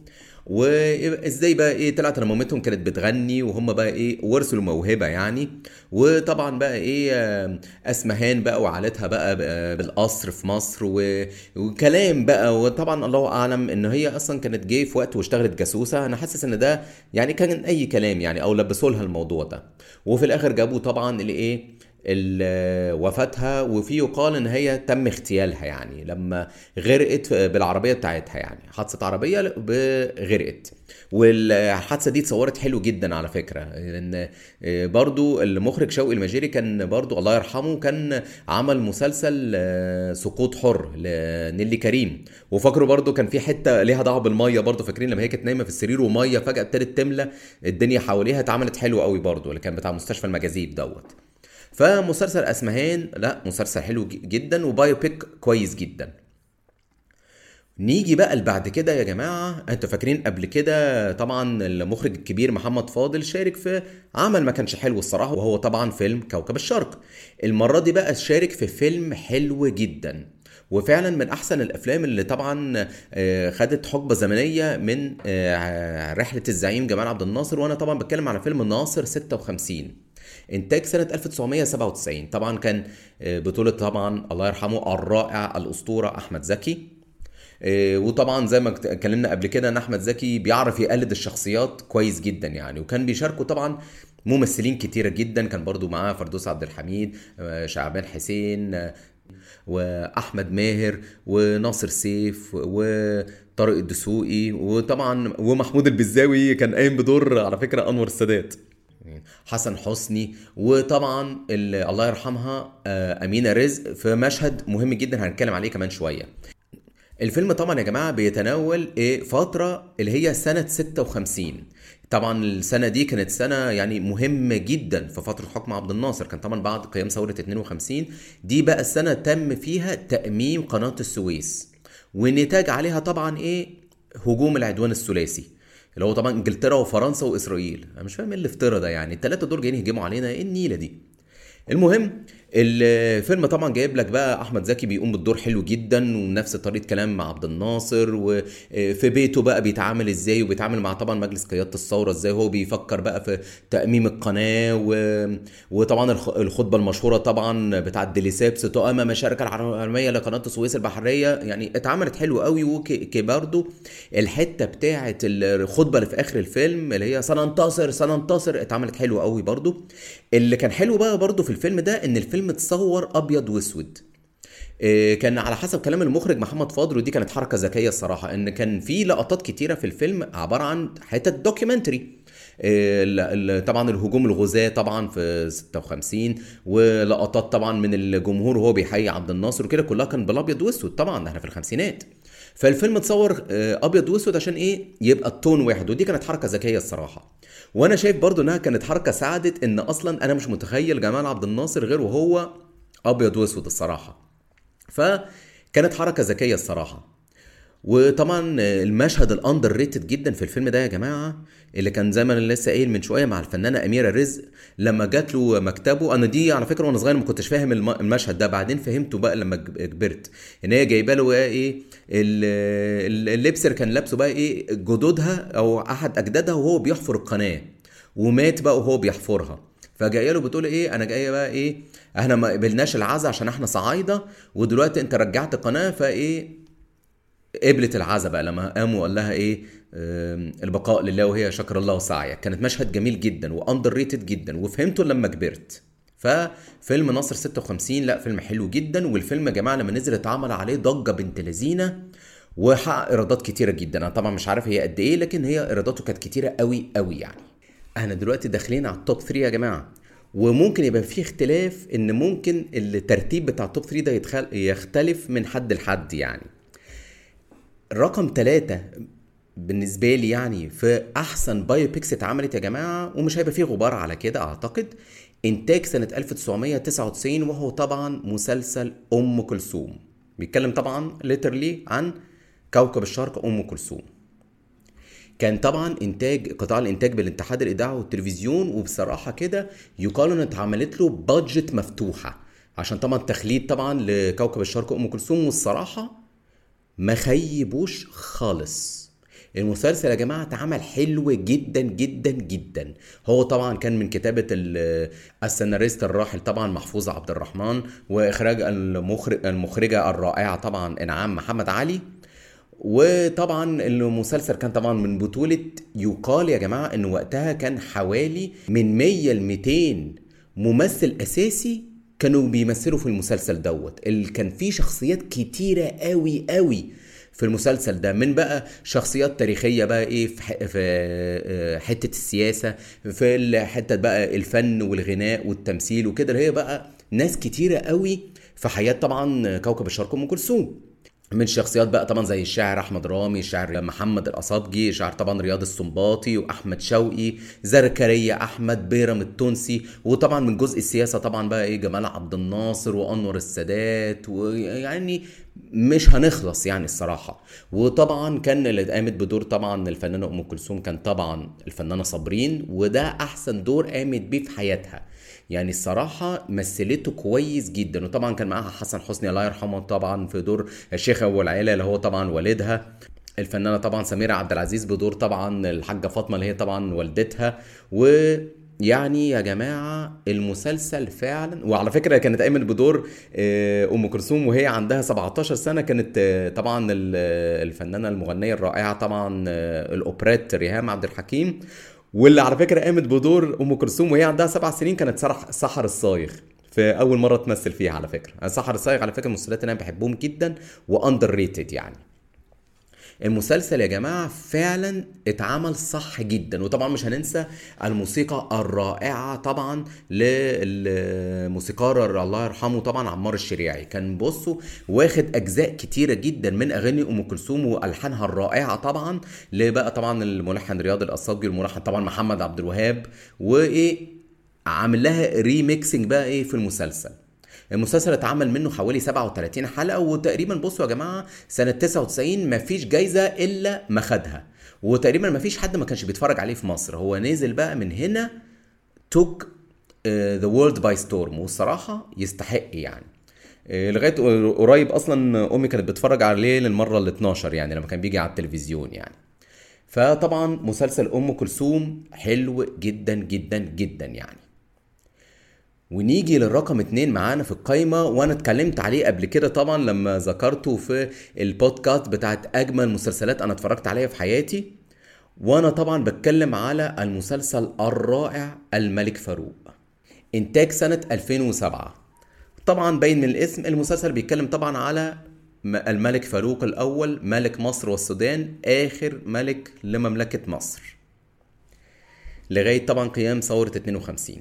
وازاي بقى ايه طلعت ان مامتهم كانت بتغني وهم بقى ايه ورثوا الموهبه يعني وطبعا بقى ايه آه، اسمهان بقى وعائلتها بقى ب- بالقصر في مصر و... وكلام بقى وطبعا الله اعلم ان هي اصلا كانت جايه في وقت واشتغلت جاسوسه انا حاسس ان ده يعني كان اي كلام يعني او لبسوا لها الموضوع ده وفي الاخر جابوا طبعا الايه ال- وفاتها وفي يقال ان هي تم اغتيالها يعني لما غرقت بالعربيه بتاعتها يعني حادثه عربيه ب- غرقت والحادثه دي اتصورت حلو جدا على فكره لان برضو المخرج شوقي المجيري كان برضو الله يرحمه كان عمل مسلسل آه، سقوط حر لنيلي كريم وفاكره برضو كان في حته ليها دعوه بالميه برضو فاكرين لما هي كانت نايمه في السرير وميه فجاه ابتدت تملى الدنيا حواليها اتعملت حلو قوي برضو اللي كان بتاع مستشفى المجاذيب دوت فمسلسل اسمهان لا مسلسل حلو ج- جدا وبايو بيك كويس جدا نيجي بقى اللي بعد كده يا جماعة انتوا فاكرين قبل كده طبعا المخرج الكبير محمد فاضل شارك في عمل ما كانش حلو الصراحة وهو طبعا فيلم كوكب الشرق المرة دي بقى شارك في فيلم حلو جدا وفعلا من احسن الافلام اللي طبعا آه، خدت حقبه زمنيه من آه، رحله الزعيم جمال عبد الناصر وانا طبعا بتكلم على فيلم الناصر 56 انتاج سنه 1997 طبعا كان آه، بطوله طبعا الله يرحمه الرائع الاسطوره احمد زكي إيه، وطبعا زي ما ات- اتكلمنا قبل كده ان احمد زكي بيعرف يقلد الشخصيات كويس جدا يعني وكان بيشاركوا طبعا ممثلين كتيره جدا كان برضو معاه فردوس عبد الحميد آه، شعبان حسين آه، واحمد ماهر وناصر سيف وطارق الدسوقي وطبعا ومحمود البزاوي كان قايم بدور على فكره انور السادات حسن حسني وطبعا ال- الله يرحمها آه، امينه رزق في مشهد مهم جدا هنتكلم عليه كمان شويه الفيلم طبعا يا جماعه بيتناول ايه فتره اللي هي سنه 56 طبعا السنه دي كانت سنه يعني مهمه جدا في فتره حكم عبد الناصر كان طبعا بعد قيام ثوره 52 دي بقى السنه تم فيها تاميم قناه السويس والنتاج عليها طبعا ايه هجوم العدوان الثلاثي اللي هو طبعا انجلترا وفرنسا واسرائيل انا مش فاهم ايه الافتراء ده يعني الثلاثه دول جايين يهجموا علينا ايه النيله دي المهم الفيلم طبعا جايب لك بقى احمد زكي بيقوم بالدور حلو جدا ونفس طريقه كلام مع عبد الناصر وفي بيته بقى بيتعامل ازاي وبيتعامل مع طبعا مجلس قياده الثوره ازاي هو بيفكر بقى في تاميم القناه و... وطبعا الخ- الخطبه المشهوره طبعا بتاعه ديليسيبس تؤمم المشاركه العالميه لقناه السويس البحريه يعني اتعملت حلو قوي وبرده الحته بتاعه الخطبه اللي في اخر الفيلم اللي هي سننتصر سننتصر اتعملت حلو قوي برضو اللي كان حلو بقى برضو في الفيلم ده ان الفيلم اتصور ابيض واسود إيه، كان على حسب كلام المخرج محمد فاضل ودي كانت حركه ذكيه الصراحه ان كان في لقطات كتيره في الفيلم عباره عن حتت دوكيومنتري إيه، ال- ال- طبعا الهجوم الغزاة طبعا في 56 ولقطات طبعا من الجمهور وهو بيحيي عبد الناصر وكده كلها كان بالابيض واسود طبعا ده احنا في الخمسينات فالفيلم اتصور آه، ابيض واسود عشان ايه يبقى التون واحد ودي كانت حركه ذكيه الصراحه وانا شايف برضو انها كانت حركه ساعدت ان اصلا انا مش متخيل جمال عبد الناصر غير وهو ابيض واسود الصراحه فكانت حركه ذكيه الصراحه وطبعا المشهد الاندر ريتد جدا في الفيلم ده يا جماعه اللي كان زي ما انا لسه قايل من شويه مع الفنانه اميره رزق لما جات له مكتبه انا دي على فكره وانا صغير ما كنتش فاهم الم- المشهد ده بعدين فهمته بقى لما كب- كبرت ان هي جايبه له بقى ايه ال- ال- اللبس اللي كان لابسه بقى ايه جدودها او احد اجدادها وهو بيحفر القناه ومات بقى وهو بيحفرها فجايه له بتقول ايه انا جايه بقى ايه احنا ما قبلناش العزا عشان احنا صعايده ودلوقتي انت رجعت قناه فايه قبلت العزا بقى لما قام وقال لها ايه آم، البقاء لله وهي شكر الله سعيك كانت مشهد جميل جدا واندر ريتد جدا وفهمته لما كبرت ففيلم ناصر 56 لا فيلم حلو جدا والفيلم يا جماعه لما نزل اتعمل عليه ضجه بنت لذينه وحقق ايرادات كتيره جدا انا طبعا مش عارف هي قد ايه لكن هي ايراداته كانت كتيره قوي قوي يعني احنا دلوقتي داخلين على التوب 3 يا جماعه وممكن يبقى في اختلاف ان ممكن الترتيب بتاع التوب 3 ده يتخل... يختلف من حد لحد يعني رقم ثلاثة بالنسبة لي يعني في أحسن بايو بيكس اتعملت يا جماعة ومش هيبقى فيه غبار على كده أعتقد إنتاج سنة 1999 وهو طبعا مسلسل أم كلثوم بيتكلم طبعا ليترلي عن كوكب الشرق أم كلثوم كان طبعا انتاج قطاع الانتاج بالاتحاد الاذاعه والتلفزيون وبصراحه كده يقال ان اتعملت له بادجت مفتوحه عشان طبعا تخليد طبعا لكوكب الشرق ام كلثوم والصراحه ما خيبوش خالص المسلسل يا جماعة اتعمل حلو جدا جدا جدا هو طبعا كان من كتابة ال- السيناريست الراحل طبعا محفوظ عبد الرحمن وإخراج المخرج المخرجة الرائعة طبعا إنعام محمد علي وطبعا المسلسل كان طبعا من بطولة يقال يا جماعة ان وقتها كان حوالي من 100 ل 200 ممثل اساسي كانوا بيمثلوا في المسلسل دوت اللي كان فيه شخصيات كتيرة قوي قوي في المسلسل ده من بقى شخصيات تاريخية بقى ايه في, ح... في آه، حتة السياسة في ال- حتة بقى الفن والغناء والتمثيل وكده اللي هي بقى ناس كتيرة قوي في حياة طبعا كوكب الشرق ام كلثوم من شخصيات بقى طبعا زي الشاعر احمد رامي الشاعر محمد الاصابجي الشاعر طبعا رياض السنباطي واحمد شوقي زكريا احمد بيرم التونسي وطبعا من جزء السياسه طبعا بقى ايه جمال عبد الناصر وانور السادات ويعني مش هنخلص يعني الصراحه وطبعا كان اللي قامت بدور طبعا الفنانه ام كلثوم كان طبعا الفنانه صابرين وده احسن دور قامت بيه في حياتها يعني الصراحة مثلته كويس جدا وطبعا كان معاها حسن حسني الله يرحمه طبعا في دور الشيخ أبو العيلة اللي هو طبعا والدها الفنانة طبعا سميرة عبد العزيز بدور طبعا الحاجة فاطمة اللي هي طبعا والدتها و يعني يا جماعة المسلسل فعلا وعلى فكرة كانت قايمة بدور آه، أم كلثوم وهي عندها 17 سنة كانت آه، طبعا ال- الفنانة المغنية الرائعة طبعا آه، الأوبريت ريهام عبد الحكيم واللي على فكرة قامت بدور أم كلثوم وهي عندها سبع سنين كانت سرح سحر الصايغ في أول مرة تمثل فيها على فكرة أنا سحر الصايغ على فكرة الممثلات اللي أنا بحبهم جدا وأندر ريتد يعني المسلسل يا جماعة فعلا اتعمل صح جدا وطبعا مش هننسى الموسيقى الرائعة طبعا للموسيقار الله يرحمه طبعا عمار الشريعي كان بصوا واخد اجزاء كتيرة جدا من اغاني ام كلثوم والحانها الرائعة طبعا لبقى طبعا الملحن رياض القصاجي والملحن طبعا محمد عبد الوهاب وايه عامل لها ريميكسنج بقى ايه في المسلسل المسلسل اتعمل منه حوالي 37 حلقة وتقريبا بصوا يا جماعة سنة 99 مفيش جايزة إلا ما خدها وتقريبا مفيش حد ما كانش بيتفرج عليه في مصر هو نزل بقى من هنا توك ذا وورلد باي ستورم والصراحة يستحق يعني آه، لغاية قريب أصلا أمي كانت بتتفرج عليه للمرة ال 12 يعني لما كان بيجي على التلفزيون يعني فطبعا مسلسل أم كلثوم حلو جدا جدا جدا يعني ونيجي للرقم اتنين معانا في القايمة وانا اتكلمت عليه قبل كده طبعا لما ذكرته في البودكاست بتاعت اجمل مسلسلات انا اتفرجت عليها في حياتي وانا طبعا بتكلم على المسلسل الرائع الملك فاروق انتاج سنة 2007 طبعا باين من الاسم المسلسل بيتكلم طبعا على م- الملك فاروق الاول ملك مصر والسودان اخر ملك لمملكة مصر لغاية طبعا قيام ثورة 52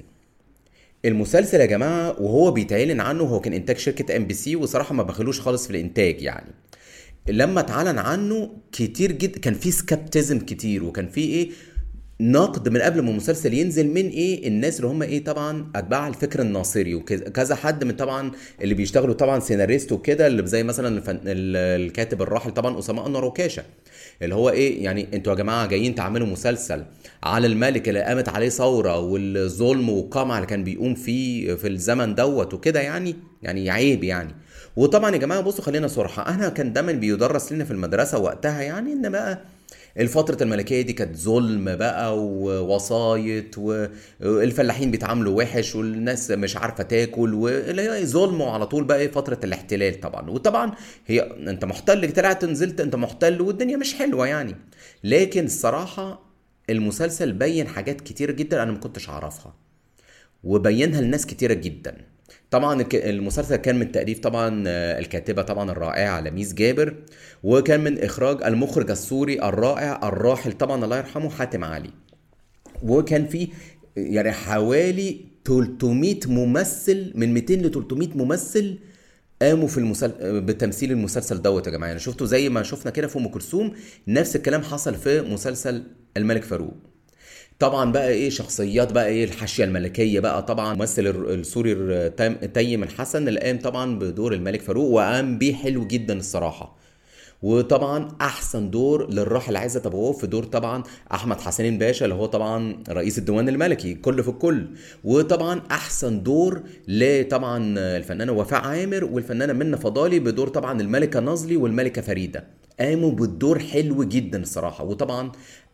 المسلسل يا جماعه وهو بيتعلن عنه هو كان انتاج شركه ام بي سي وصراحه ما بخلوش خالص في الانتاج يعني لما اتعلن عنه كتير جدا كان في سكابتزم كتير وكان في ايه نقد من قبل ما المسلسل ينزل من ايه الناس اللي هم ايه طبعا اتباع الفكر الناصري وكذا حد من طبعا اللي بيشتغلوا طبعا سيناريست وكده اللي زي مثلا الفن... ال- الكاتب الراحل طبعا اسامه انور وكاشه اللي هو ايه يعني انتوا يا جماعه جايين تعملوا مسلسل على الملك اللي قامت عليه ثوره والظلم والقمع اللي كان بيقوم فيه في الزمن دوت وكده يعني يعني عيب يعني وطبعا يا جماعه بصوا خلينا صراحه انا كان دايما بيدرس لنا في المدرسه وقتها يعني ان بقى الفترة الملكية دي كانت ظلم بقى ووسايط والفلاحين بيتعاملوا وحش والناس مش عارفة تاكل واللي هي ظلم وعلى طول بقى ايه فترة الاحتلال طبعا وطبعا هي انت محتل طلعت نزلت انت محتل والدنيا مش حلوة يعني لكن الصراحة المسلسل بين حاجات كتير جدا انا ما كنتش اعرفها وبينها لناس كتيرة جدا طبعا الك- المسلسل كان من تأليف طبعا آه، الكاتبة طبعا الرائعة لميس جابر وكان من إخراج المخرج السوري الرائع الراحل طبعا الله يرحمه حاتم علي وكان في يعني حوالي 300 ممثل من 200 ل 300 ممثل قاموا في المسلسل بتمثيل المسلسل دوت يا جماعه يعني شفتوا زي ما شفنا كده في ام كلثوم نفس الكلام حصل في مسلسل الملك فاروق طبعا بقى ايه شخصيات بقى ايه الحاشيه الملكيه بقى طبعا ممثل الر- السوري الر- تيم- تيم الحسن اللي قام طبعا بدور الملك فاروق وقام بيه حلو جدا الصراحه وطبعا احسن دور للراحل عزت ابو عوف في دور طبعا احمد حسنين باشا اللي هو طبعا رئيس الديوان الملكي كل في الكل وطبعا احسن دور لطبعا الفنانه وفاء عامر والفنانه منى فضالي بدور طبعا الملكه نازلي والملكه فريده قاموا بالدور حلو جدا الصراحه وطبعا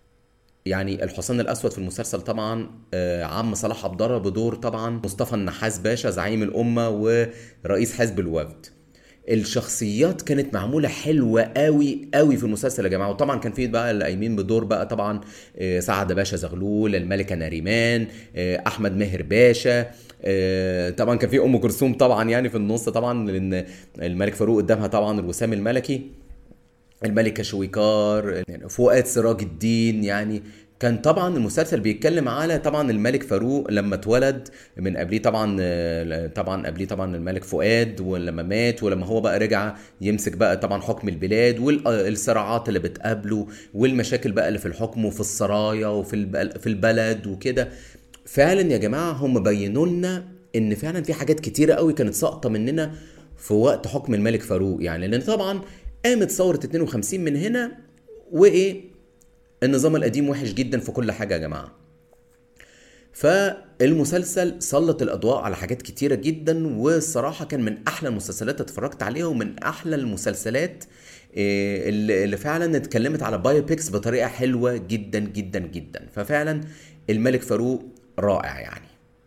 يعني الحصان الاسود في المسلسل طبعا آه، عم صلاح عبد الله بدور طبعا مصطفى النحاس باشا زعيم الامه ورئيس حزب الوفد الشخصيات كانت معموله حلوه قوي قوي في المسلسل يا جماعه وطبعا كان في بقى اللي قايمين بدور بقى طبعا آه، سعد باشا زغلول الملكه ناريمان آه، احمد ماهر باشا آه، طبعا كان في ام كلثوم طبعا يعني في النص طبعا لان الملك فاروق قدامها طبعا الوسام الملكي الملكة شويكار يعني فؤاد سراج الدين يعني كان طبعا المسلسل بيتكلم على طبعا الملك فاروق لما اتولد من قبليه طبعا آه، طبعا قبليه طبعا الملك فؤاد ولما مات ولما هو بقى رجع يمسك بقى طبعا حكم البلاد والصراعات اللي بتقابله والمشاكل بقى اللي في الحكم وفي السرايا وفي الب- في البلد وكده فعلا يا جماعه هم بينوا لنا ان فعلا في حاجات كتيره قوي كانت ساقطه مننا في وقت حكم الملك فاروق يعني لان طبعا قامت ثوره 52 من هنا وايه النظام القديم وحش جدا في كل حاجه يا جماعه فالمسلسل سلط الاضواء على حاجات كتيره جدا والصراحه كان من احلى المسلسلات اللي اتفرجت عليها ومن احلى المسلسلات إيه، اللي اللي فعلا اتكلمت على بايوبيكس بطريقه حلوه جدا جدا جدا ففعلا الملك فاروق رائع يعني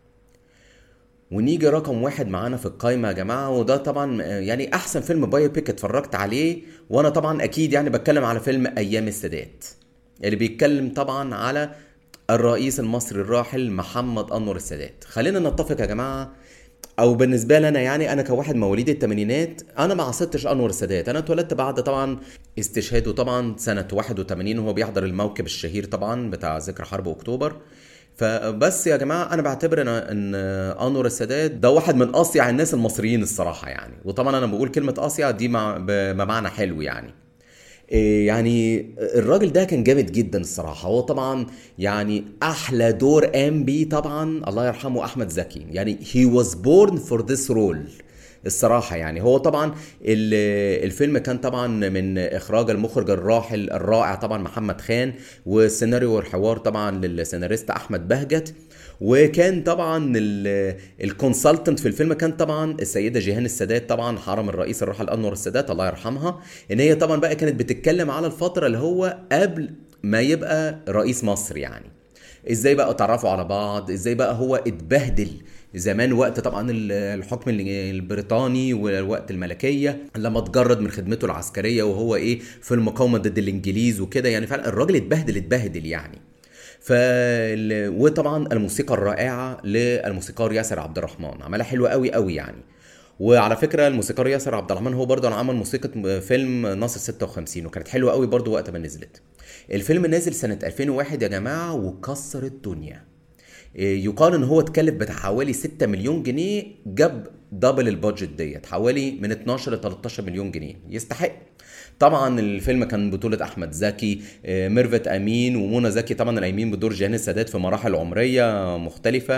ونيجي رقم واحد معانا في القايمة يا جماعة وده طبعا يعني أحسن فيلم بايو بيك اتفرجت عليه وأنا طبعا أكيد يعني بتكلم على فيلم أيام السادات اللي بيتكلم طبعا على الرئيس المصري الراحل محمد أنور السادات خلينا نتفق يا جماعة او بالنسبه لي انا يعني انا كواحد مواليد الثمانينات انا ما عصرتش انور السادات انا اتولدت بعد طبعا استشهاده طبعا سنه 81 وهو بيحضر الموكب الشهير طبعا بتاع ذكرى حرب اكتوبر فبس يا جماعه انا بعتبر ان ان انور السادات ده واحد من اصيع الناس المصريين الصراحه يعني وطبعا انا بقول كلمه اصيع دي مع بمعنى حلو يعني إيه يعني الراجل ده كان جامد جدا الصراحة هو طبعا يعني أحلى دور قام بيه طبعا الله يرحمه أحمد زكي يعني he was born for this role الصراحة يعني هو طبعا الفيلم كان طبعا من إخراج المخرج الراحل الرائع طبعا محمد خان والسيناريو والحوار طبعا للسيناريست أحمد بهجت وكان طبعا الكونسلتنت في الفيلم كان طبعا السيده جيهان السادات طبعا حرم الرئيس الراحل انور السادات الله يرحمها ان هي طبعا بقى كانت بتتكلم على الفتره اللي هو قبل ما يبقى رئيس مصر يعني ازاي بقى اتعرفوا على بعض ازاي بقى هو اتبهدل زمان وقت طبعا الحكم البريطاني ووقت الملكيه لما اتجرد من خدمته العسكريه وهو ايه في المقاومه ضد الانجليز وكده يعني فعلا الراجل اتبهدل اتبهدل يعني ف وطبعا الموسيقى الرائعه للموسيقار ياسر عبد الرحمن عملها حلوه قوي قوي يعني وعلى فكره الموسيقار ياسر عبد الرحمن هو برضه عمل موسيقى فيلم ناصر 56 وكانت حلوه قوي برضه وقت ما نزلت الفيلم نازل سنه 2001 يا جماعه وكسر الدنيا يقال ان هو اتكلف بتاع حوالي 6 مليون جنيه جاب دبل البادجت ديت حوالي من 12 ل 13 مليون جنيه يستحق طبعا الفيلم كان بطولة أحمد زكي ميرفت أمين ومنى زكي طبعا القايمين بدور جيهان السادات في مراحل عمرية مختلفة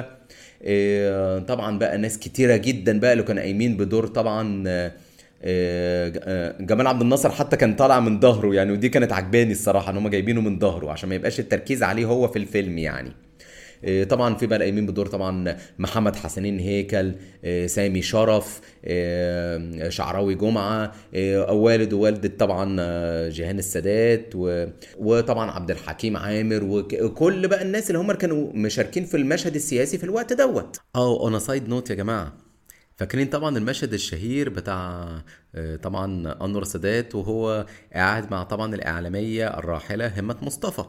طبعا بقى ناس كتيرة جدا بقى اللي كانوا قايمين بدور طبعا جمال عبد الناصر حتى كان طالع من ظهره يعني ودي كانت عجباني الصراحه ان هم جايبينه من ظهره عشان ما يبقاش التركيز عليه هو في الفيلم يعني طبعا في بقى قايمين بدور طبعا محمد حسنين هيكل سامي شرف شعراوي جمعه والد ووالده طبعا جيهان السادات وطبعا عبد الحكيم عامر وكل بقى الناس اللي هم كانوا مشاركين في المشهد السياسي في الوقت دوت اه اون سايد نوت يا جماعه فاكرين طبعا المشهد الشهير بتاع طبعا انور السادات وهو قاعد مع طبعا الاعلاميه الراحله همه مصطفى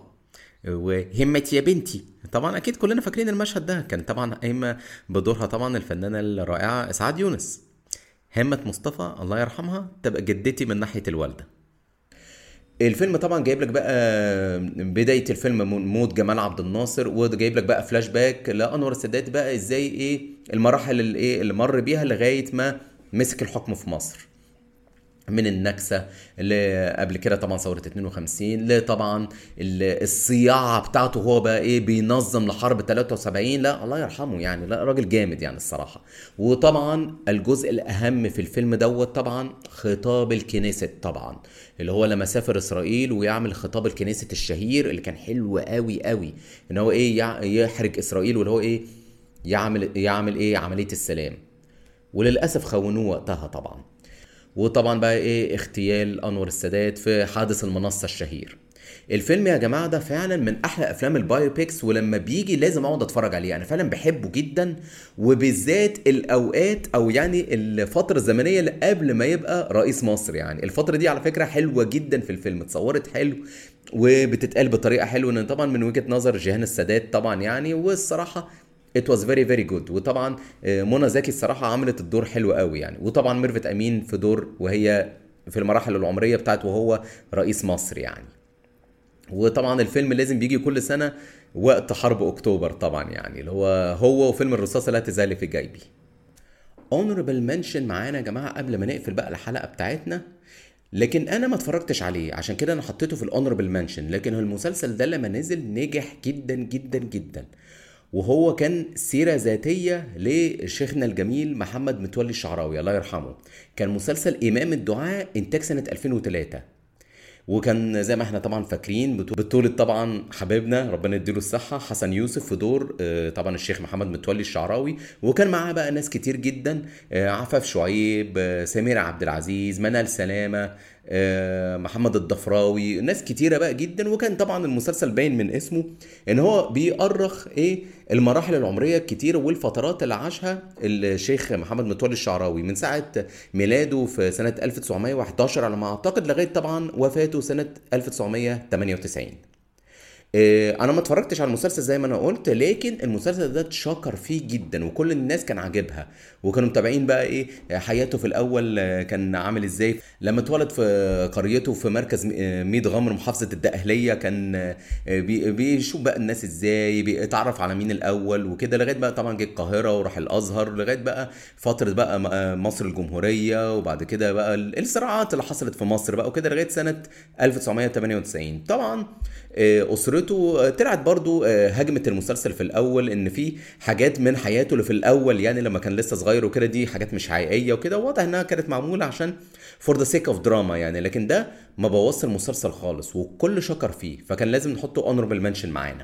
وهمة يا بنتي طبعا اكيد كلنا فاكرين المشهد ده كان طبعا قايمه بدورها طبعا الفنانه الرائعه اسعاد يونس همة مصطفى الله يرحمها تبقى جدتي من ناحيه الوالده الفيلم طبعا جايب لك بقى بدايه الفيلم موت جمال عبد الناصر وجايب لك بقى فلاش باك لانور السادات بقى ازاي ايه المراحل اللي ايه اللي مر بيها لغايه ما مسك الحكم في مصر من النكسه اللي قبل كده طبعا ثوره 52 لطبعا الصياعه بتاعته هو بقى ايه بينظم لحرب 73 لا الله يرحمه يعني لا راجل جامد يعني الصراحه وطبعا الجزء الاهم في الفيلم دوت طبعا خطاب الكنيسة طبعا اللي هو لما سافر اسرائيل ويعمل خطاب الكنيسة الشهير اللي كان حلو قوي قوي ان هو ايه يحرج اسرائيل واللي هو ايه يعمل يعمل ايه عمليه السلام وللاسف خونوه وقتها طبعا وطبعا بقى ايه اغتيال انور السادات في حادث المنصه الشهير الفيلم يا جماعه ده فعلا من احلى افلام البايوبيكس ولما بيجي لازم اقعد اتفرج عليه انا فعلا بحبه جدا وبالذات الاوقات او يعني الفتره الزمنيه اللي قبل ما يبقى رئيس مصر يعني الفتره دي على فكره حلوه جدا في الفيلم اتصورت حلو وبتتقال بطريقه حلوه ان طبعا من وجهه نظر جيهان السادات طبعا يعني والصراحه ات واز فيري فيري جود وطبعا منى زكي الصراحه عملت الدور حلو قوي يعني وطبعا ميرفت امين في دور وهي في المراحل العمريه بتاعت وهو رئيس مصر يعني وطبعا الفيلم لازم بيجي كل سنه وقت حرب اكتوبر طبعا يعني اللي هو هو وفيلم الرصاصه لا تزال في جيبي اونربل منشن معانا يا جماعه قبل ما نقفل بقى الحلقه بتاعتنا لكن انا ما اتفرجتش عليه عشان كده انا حطيته في الاونربل منشن لكن المسلسل ده لما نزل نجح جدا جدا جدا وهو كان سيره ذاتيه لشيخنا الجميل محمد متولي الشعراوي الله يرحمه كان مسلسل امام الدعاء انتاج سنه 2003 وكان زي ما احنا طبعا فاكرين بطولة طبعا حبيبنا ربنا يديله الصحة حسن يوسف في دور طبعا الشيخ محمد متولي الشعراوي وكان معاه بقى ناس كتير جدا عفاف شعيب سمير عبد العزيز منال سلامة آه، محمد الضفراوي ناس كتيره بقى جدا وكان طبعا المسلسل باين من اسمه ان هو بيأرخ ايه المراحل العمريه الكتيره والفترات اللي عاشها الشيخ محمد متولي الشعراوي من ساعه ميلاده في سنه 1911 على ما اعتقد لغايه طبعا وفاته سنه 1998 إيه، انا ما اتفرجتش على المسلسل زي ما انا قلت لكن المسلسل ده اتشكر فيه جدا وكل الناس كان عاجبها وكانوا متابعين بقى ايه حياته في الاول آه، كان عامل ازاي لما اتولد في قريته في مركز م- آه، ميت غمر محافظه الدقهليه كان آه، بي- بيشوف بقى الناس ازاي بيتعرف على مين الاول وكده لغايه بقى طبعا جه القاهره وراح الازهر لغايه بقى فتره بقى م- آه، مصر الجمهوريه وبعد كده بقى ال- الصراعات اللي حصلت في مصر بقى وكده لغايه سنه 1998 طبعا آه، اسرته آه، طلعت برضو آه، هاجمت المسلسل في الاول ان في حاجات من حياته اللي في الاول يعني لما كان لسه صغير وكده دي حاجات مش حقيقيه وكده واضح انها كانت معموله عشان فور ذا سيك اوف دراما يعني لكن ده ما بوظش المسلسل خالص والكل شكر فيه فكان لازم نحطه اونربل منشن معانا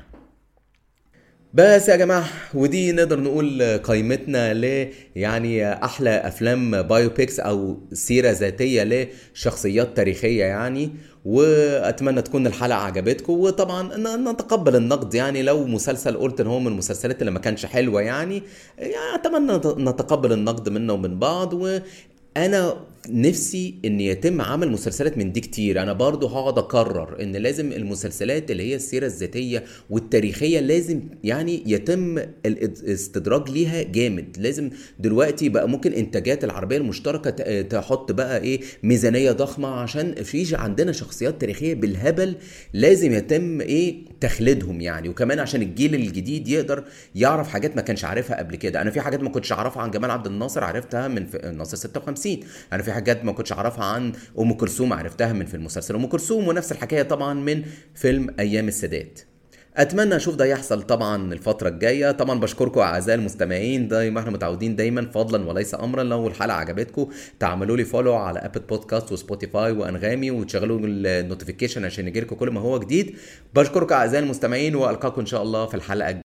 بس يا جماعة ودي نقدر نقول قائمتنا ل يعني أحلى أفلام بايوبيكس أو سيرة ذاتية لشخصيات تاريخية يعني وأتمنى تكون الحلقة عجبتكم وطبعا ن- نتقبل النقد يعني لو مسلسل قلت إن هو من المسلسلات اللي ما كانش حلوة يعني, يعني أتمنى نت- نتقبل النقد منا ومن بعض و انا نفسي ان يتم عمل مسلسلات من دي كتير انا برضو هقعد اكرر ان لازم المسلسلات اللي هي السيره الذاتيه والتاريخيه لازم يعني يتم الاستدراج ليها جامد لازم دلوقتي بقى ممكن انتاجات العربيه المشتركه ت- تحط بقى ايه ميزانيه ضخمه عشان في عندنا شخصيات تاريخيه بالهبل لازم يتم ايه تخليدهم يعني وكمان عشان الجيل الجديد يقدر يعرف حاجات ما كانش عارفها قبل كده انا في حاجات ما كنتش اعرفها عن جمال عبد الناصر عرفتها من في الناصر 56 انا في حاجات ما كنتش اعرفها عن ام كلثوم عرفتها من في المسلسل ام كلثوم ونفس الحكايه طبعا من فيلم ايام السادات اتمنى اشوف ده يحصل طبعا الفتره الجايه طبعا بشكركم اعزائي المستمعين زي ما احنا متعودين دايما فضلا وليس امرا لو الحلقه عجبتكم تعملوا لي فولو على ابل بودكاست وسبوتيفاي وانغامي وتشغلوا النوتيفيكيشن عشان يجيلكم كل ما هو جديد بشكركم اعزائي المستمعين والقاكم ان شاء الله في الحلقه الجايه